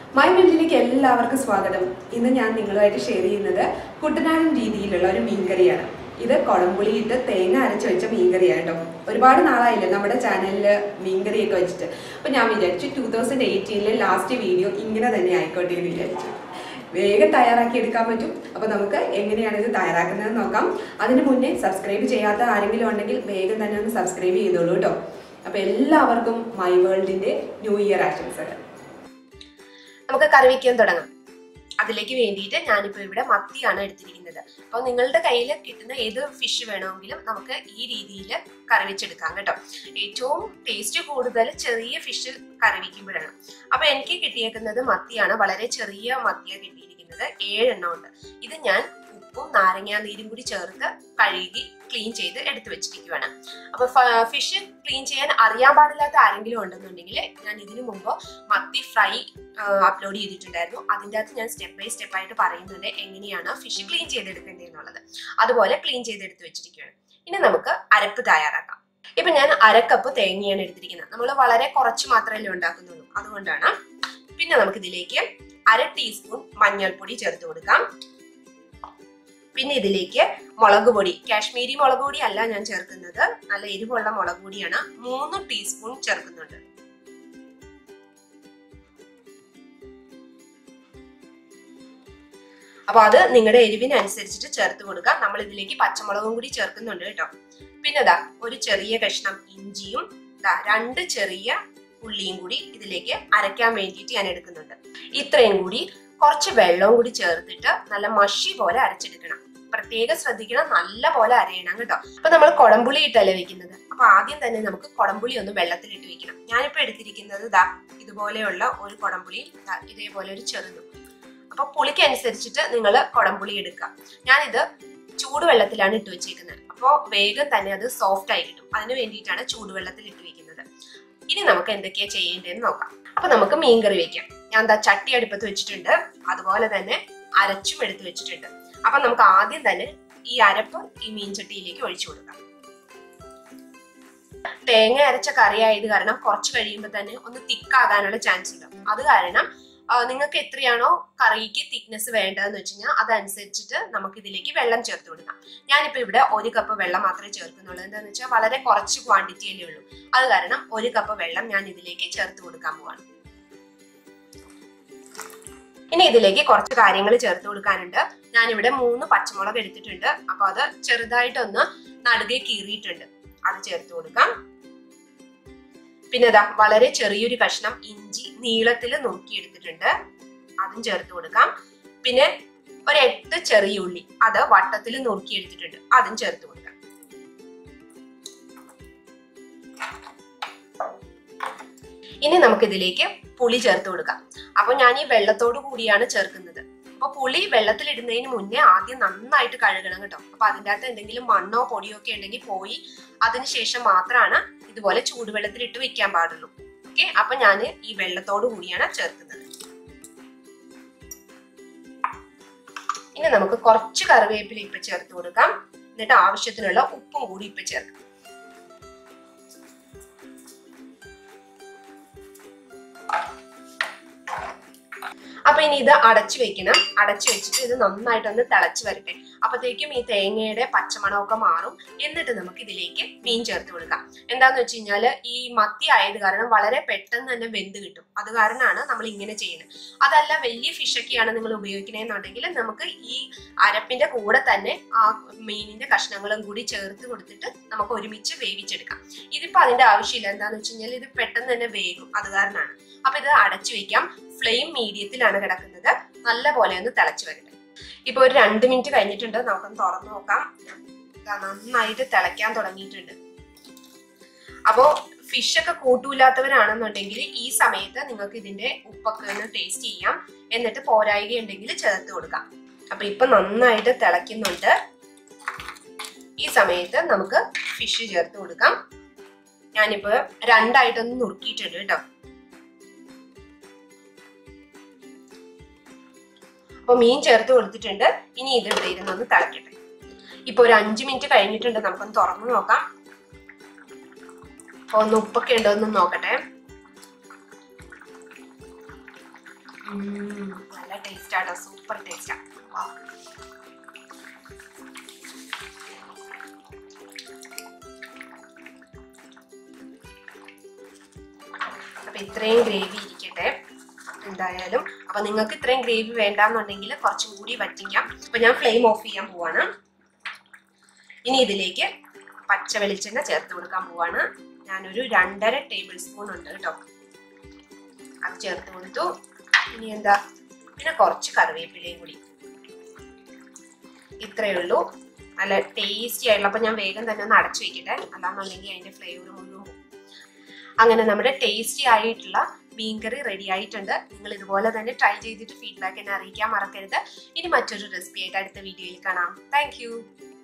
my വീട്ടിലേക്ക് എല്ലാവർക്കും സ്വാഗതം ഇന്ന് ഞാൻ നിങ്ങളുമായിട്ട് ഷെയർ ചെയ്യുന്നത് കുട്ടനാടൻ രീതിയിലുള്ള ഒരു മീൻകറിയാണ് ഇത് കുടംപുളി ഇട്ട് തേങ്ങ അരച്ച് വെച്ച മീൻകറിയാണ് കേട്ടോ ഒരുപാട് നാളായില്ലേ നമ്മുടെ ചാനലിൽ മീൻകറിയൊക്കെ വെച്ചിട്ട് അപ്പോൾ ഞാൻ വിചാരിച്ചു ടൂ തൗസൻഡ് എയ്റ്റീനിലെ ലാസ്റ്റ് വീഡിയോ ഇങ്ങനെ തന്നെ ആയിക്കോട്ടെ എന്ന് വിചാരിച്ചു വേഗം തയ്യാറാക്കി എടുക്കാൻ പറ്റും അപ്പോൾ നമുക്ക് എങ്ങനെയാണ് ഇത് തയ്യാറാക്കുന്നത് നോക്കാം അതിന് മുന്നേ സബ്സ്ക്രൈബ് ചെയ്യാത്ത ആരെങ്കിലും ഉണ്ടെങ്കിൽ വേഗം തന്നെ ഒന്ന് സബ്സ്ക്രൈബ് ചെയ്തോളൂ കേട്ടോ അപ്പോൾ എല്ലാവർക്കും മൈ വേൾഡിൻ്റെ ന്യൂ ഇയർ ആശംസകൾ നമുക്ക് കറി വെക്കാൻ തുടങ്ങാം അതിലേക്ക് വേണ്ടിയിട്ട് ഞാനിപ്പോൾ ഇവിടെ മത്തിയാണ് എടുത്തിരിക്കുന്നത് അപ്പോൾ നിങ്ങളുടെ കയ്യിൽ കിട്ടുന്ന ഏത് ഫിഷ് വേണമെങ്കിലും നമുക്ക് ഈ രീതിയിൽ കറി വെച്ചെടുക്കാം കേട്ടോ ഏറ്റവും ടേസ്റ്റ് കൂടുതൽ ചെറിയ ഫിഷ് കറി വെക്കുമ്പോഴാണ് അപ്പോൾ എനിക്ക് കിട്ടിയേക്കുന്നത് മത്തിയാണ് വളരെ ചെറിയ മത്തിയാണ് കിട്ടിയിരിക്കുന്നത് ഏഴെണ്ണം ഉണ്ട് ഇത് ഞാൻ ഉപ്പും നാരങ്ങാ നീരും കൂടി ചേർത്ത് കഴുകി ക്ലീൻ ചെയ്ത് എടുത്തു വെച്ചിരിക്കുവാണ് അപ്പൊ ഫിഷ് ക്ലീൻ ചെയ്യാൻ അറിയാൻ പാടില്ലാത്ത ആരെങ്കിലും ഉണ്ടെന്നുണ്ടെങ്കിൽ ഞാൻ ഇതിനു മുമ്പ് മത്തി ഫ്രൈ അപ്ലോഡ് ചെയ്തിട്ടുണ്ടായിരുന്നു അതിൻ്റെ അകത്ത് ഞാൻ സ്റ്റെപ്പ് ബൈ സ്റ്റെപ്പ് ആയിട്ട് പറയുന്നുണ്ട് എങ്ങനെയാണ് ഫിഷ് ക്ലീൻ ചെയ്തെടുക്കേണ്ടത് എന്നുള്ളത് അതുപോലെ ക്ലീൻ ചെയ്തെടുത്ത് വെച്ചിരിക്കുകയാണ് ഇനി നമുക്ക് അരപ്പ് തയ്യാറാക്കാം ഇപ്പൊ ഞാൻ അരക്കപ്പ് തേങ്ങയാണ് എടുത്തിരിക്കുന്നത് നമ്മൾ വളരെ കുറച്ച് മാത്രമല്ലേ ഉണ്ടാക്കുന്നുള്ളൂ അതുകൊണ്ടാണ് പിന്നെ നമുക്ക് ഇതിലേക്ക് അര ടീസ്പൂൺ മഞ്ഞൾപ്പൊടി ചേർത്ത് കൊടുക്കാം പിന്നെ ഇതിലേക്ക് മുളക് പൊടി കാശ്മീരി മുളക് പൊടി അല്ല ഞാൻ ചേർക്കുന്നത് നല്ല എരിവുള്ള മുളക് പൊടിയാണ് മൂന്ന് ടീസ്പൂൺ ചേർക്കുന്നുണ്ട് അപ്പൊ അത് നിങ്ങളുടെ എരിവിനനുസരിച്ചിട്ട് ചേർത്ത് കൊടുക്കാം നമ്മൾ ഇതിലേക്ക് പച്ചമുളകും കൂടി ചേർക്കുന്നുണ്ട് കേട്ടോ പിന്നെ ദാ ഒരു ചെറിയ കഷ്ണം ഇഞ്ചിയും ദാ രണ്ട് ചെറിയ ഉള്ളിയും കൂടി ഇതിലേക്ക് അരയ്ക്കാൻ വേണ്ടിയിട്ട് ഞാൻ എടുക്കുന്നുണ്ട് ഇത്രയും കൂടി കുറച്ച് വെള്ളവും കൂടി ചേർത്തിട്ട് നല്ല മഷി പോലെ അരച്ചെടുക്കണം പ്രത്യേകം ശ്രദ്ധിക്കണം നല്ല പോലെ അരയണം കേട്ടോ അപ്പൊ നമ്മൾ കുടംപുളി ഇട്ടല്ലേ വെക്കുന്നത് അപ്പൊ ആദ്യം തന്നെ നമുക്ക് കുടംപുളി ഒന്ന് വെള്ളത്തിലിട്ട് വെക്കണം ഞാനിപ്പോ എടുത്തിരിക്കുന്നത് ദാ ഇതുപോലെയുള്ള ഒരു കുടംപുളി ദാ ഇതേപോലെ ഒരു ചെറുതും അപ്പൊ പുളിക്ക് അനുസരിച്ചിട്ട് നിങ്ങൾ കുടംപുളി എടുക്കുക ഞാനിത് ചൂടുവെള്ളത്തിലാണ് ഇട്ട് വെച്ചേക്കുന്നത് അപ്പോൾ വേഗം തന്നെ അത് സോഫ്റ്റ് ആയി കിട്ടും അതിന് വേണ്ടിയിട്ടാണ് ചൂടുവെള്ളത്തിൽ ഇട്ട് വെക്കുന്നത് ഇനി നമുക്ക് എന്തൊക്കെയാ ചെയ്യേണ്ടതെന്ന് നോക്കാം അപ്പൊ നമുക്ക് മീൻകറി വെക്കാം ഞാൻ എന്താ ചട്ടി അടുപ്പത്ത് വെച്ചിട്ടുണ്ട് അതുപോലെ തന്നെ അരച്ചും എടുത്ത് വെച്ചിട്ടുണ്ട് അപ്പൊ നമുക്ക് ആദ്യം തന്നെ ഈ അരപ്പ് ഈ മീൻചട്ടിയിലേക്ക് ഒഴിച്ചു കൊടുക്കാം തേങ്ങ അരച്ച കറി ആയത് കാരണം കുറച്ച് കഴിയുമ്പോൾ തന്നെ ഒന്ന് തിക്കാകാനുള്ള ചാൻസ് ഉണ്ട് അത് കാരണം നിങ്ങൾക്ക് എത്രയാണോ കറിക്ക് തിക്നെസ് വേണ്ടതെന്ന് വെച്ച് കഴിഞ്ഞാൽ അതനുസരിച്ചിട്ട് നമുക്ക് ഇതിലേക്ക് വെള്ളം ചേർത്ത് കൊടുക്കാം ഞാനിപ്പോ ഇവിടെ ഒരു കപ്പ് വെള്ളം മാത്രമേ ചേർക്കുന്നുള്ളൂ എന്താണെന്ന് വെച്ചാൽ വളരെ കുറച്ച് ക്വാണ്ടിറ്റിയല്ലേ ഉള്ളൂ അത് കാരണം ഒരു കപ്പ് വെള്ളം ഞാൻ ഇതിലേക്ക് ചേർത്ത് കൊടുക്കാൻ പോവാണ് ഇനി ഇതിലേക്ക് കുറച്ച് കാര്യങ്ങൾ ചേർത്ത് കൊടുക്കാനുണ്ട് ഞാനിവിടെ മൂന്ന് പച്ചമുളക് എടുത്തിട്ടുണ്ട് അപ്പൊ അത് ചെറുതായിട്ടൊന്ന് നടുകെ കീറിയിട്ടുണ്ട് അത് ചേർത്ത് കൊടുക്കാം പിന്നെ ഇതാ വളരെ ചെറിയൊരു കഷ്ണം ഇഞ്ചി നീളത്തിൽ നുറുക്കിയെടുത്തിട്ടുണ്ട് അതും ചേർത്ത് കൊടുക്കാം പിന്നെ ഒരു എട്ട് ചെറിയ ഉള്ളി അത് വട്ടത്തിൽ നുറുക്കിയെടുത്തിട്ടുണ്ട് അതും ചേർത്ത് കൊടുക്കാം ഇനി നമുക്ക് ഇതിലേക്ക് പുളി ചേർത്ത് കൊടുക്കാം അപ്പൊ ഞാൻ ഈ വെള്ളത്തോട് കൂടിയാണ് ചേർക്കുന്നത് അപ്പൊ പുളി വെള്ളത്തിലിടുന്നതിന് മുന്നേ ആദ്യം നന്നായിട്ട് കഴുകണം കേട്ടോ അപ്പൊ അതിൻ്റെ അകത്ത് എന്തെങ്കിലും മണ്ണോ പൊടിയോ ഒക്കെ ഉണ്ടെങ്കിൽ പോയി അതിനുശേഷം മാത്രമാണ് ഇതുപോലെ ചൂടുവെള്ളത്തിൽ ഇട്ട് വെക്കാൻ പാടുള്ളൂ ഓക്കെ അപ്പൊ ഞാൻ ഈ വെള്ളത്തോട് കൂടിയാണ് ചേർക്കുന്നത് ഇനി നമുക്ക് കുറച്ച് കറിവേപ്പില ഇപ്പൊ ചേർത്ത് കൊടുക്കാം എന്നിട്ട് ആവശ്യത്തിനുള്ള ഉപ്പും കൂടി ഇപ്പൊ ചേർക്കാം അപ്പൊ ഇനി ഇത് അടച്ചു വെക്കണം അടച്ചു വെച്ചിട്ട് ഇത് നന്നായിട്ടൊന്ന് തിളച്ച് വരട്ടെ അപ്പത്തേക്കും ഈ തേങ്ങയുടെ പച്ചമണമൊക്കെ മാറും എന്നിട്ട് നമുക്ക് ഇതിലേക്ക് മീൻ ചേർത്ത് കൊടുക്കാം എന്താന്ന് വെച്ച് കഴിഞ്ഞാല് ഈ മത്തി ആയത് കാരണം വളരെ പെട്ടെന്ന് തന്നെ വെന്ത് കിട്ടും അത് കാരണമാണ് നമ്മൾ ഇങ്ങനെ ചെയ്യുന്നത് അതല്ല വലിയ ഫിഷൊക്കെയാണ് നിങ്ങൾ ഉപയോഗിക്കണമെന്നുണ്ടെങ്കിൽ നമുക്ക് ഈ അരപ്പിന്റെ കൂടെ തന്നെ ആ മീനിന്റെ കഷ്ണങ്ങളും കൂടി ചേർത്ത് കൊടുത്തിട്ട് നമുക്ക് ഒരുമിച്ച് വേവിച്ചെടുക്കാം ഇതിപ്പോ അതിന്റെ ആവശ്യമില്ല എന്താന്ന് വെച്ച് കഴിഞ്ഞാൽ ഇത് പെട്ടെന്ന് തന്നെ വേകും അത് കാരണമാണ് അപ്പൊ ഇത് അടച്ചു വെക്കാം ഫ്ലെയിം മീഡിയത്തിലാണ് കിടക്കുന്നത് നല്ല പോലെ ഒന്ന് തിളച്ചു വരട്ടെ ഇപ്പൊ ഒരു രണ്ട് മിനിറ്റ് കഴിഞ്ഞിട്ടുണ്ട് നമുക്കൊന്ന് തുറന്നു നോക്കാം നന്നായിട്ട് തിളയ്ക്കാൻ തുടങ്ങിയിട്ടുണ്ട് അപ്പോ ഫിഷ് ഒക്കെ കൂട്ടൂലാത്തവരാണെന്നുണ്ടെങ്കിൽ ഈ സമയത്ത് നിങ്ങൾക്ക് ഇതിന്റെ ഉപ്പൊക്കെ ഒന്ന് ടേസ്റ്റ് ചെയ്യാം എന്നിട്ട് പോരായികയുണ്ടെങ്കിൽ ചേർത്ത് കൊടുക്കാം അപ്പൊ ഇപ്പൊ നന്നായിട്ട് തിളയ്ക്കുന്നുണ്ട് ഈ സമയത്ത് നമുക്ക് ഫിഷ് ചേർത്ത് കൊടുക്കാം ഞാനിപ്പോ രണ്ടായിട്ടൊന്ന് നുറുക്കിയിട്ടുണ്ട് കേട്ടോ അപ്പൊ മീൻ ചേർത്ത് കൊടുത്തിട്ടുണ്ട് ഇനി ഇത് ഇവിടെ ഇരുന്നൊന്ന് തിളക്കട്ടെ ഇപ്പൊ ഒരു അഞ്ചു മിനിറ്റ് കഴിഞ്ഞിട്ടുണ്ട് നമുക്കൊന്ന് തുറന്നു നോക്കാം അപ്പൊ ഒന്ന് ഉപ്പൊക്കെ ഉണ്ടോ എന്ന് നോക്കട്ടെ ഉം, നല്ല ടേസ്റ്റ് ആട്ടോ സൂപ്പർ ടേസ്റ്റാ അപ്പൊ ഇത്രയും ഗ്രേവി ഇരിക്കട്ടെ എന്തായാലും അപ്പൊ നിങ്ങൾക്ക് ഇത്രയും ഗ്രേവി വേണ്ടാന്നുണ്ടെങ്കിൽ കുറച്ചും കൂടി വറ്റിക്കാം അപ്പൊ ഞാൻ ഫ്ലെയിം ഓഫ് ചെയ്യാൻ പോവാണ് ഇനി ഇതിലേക്ക് പച്ച വെളിച്ചെണ്ണ ചേർത്ത് കൊടുക്കാൻ പോവാണ് ഞാനൊരു രണ്ടര ടേബിൾ സ്പൂൺ ഉണ്ട് കേട്ടോ അത് ചേർത്ത് കൊടുത്തു ഇനി എന്താ പിന്നെ കുറച്ച് കറിവേപ്പിലയും കൂടി ഇത്രയേ ഉള്ളൂ നല്ല ടേസ്റ്റി ആയിട്ടുള്ള അപ്പൊ ഞാൻ വേഗം തന്നെ ഒന്ന് അടച്ചു വെക്കട്ടെ അല്ലാന്നുണ്ടെങ്കിൽ അതിന്റെ ഫ്ലേവർ മുഴുവൻ പോകും അങ്ങനെ നമ്മുടെ ടേസ്റ്റി ആയിട്ടുള്ള മീൻകറി റെഡി ആയിട്ടുണ്ട് നിങ്ങൾ ഇതുപോലെ തന്നെ ട്രൈ ചെയ്തിട്ട് ഫീഡ്ബാക്ക് എന്നെ അറിയിക്കാൻ മറക്കരുത് ഇനി മറ്റൊരു റെസിപ്പി ആയിട്ട് അടുത്ത വീഡിയോയിൽ കാണാം താങ്ക്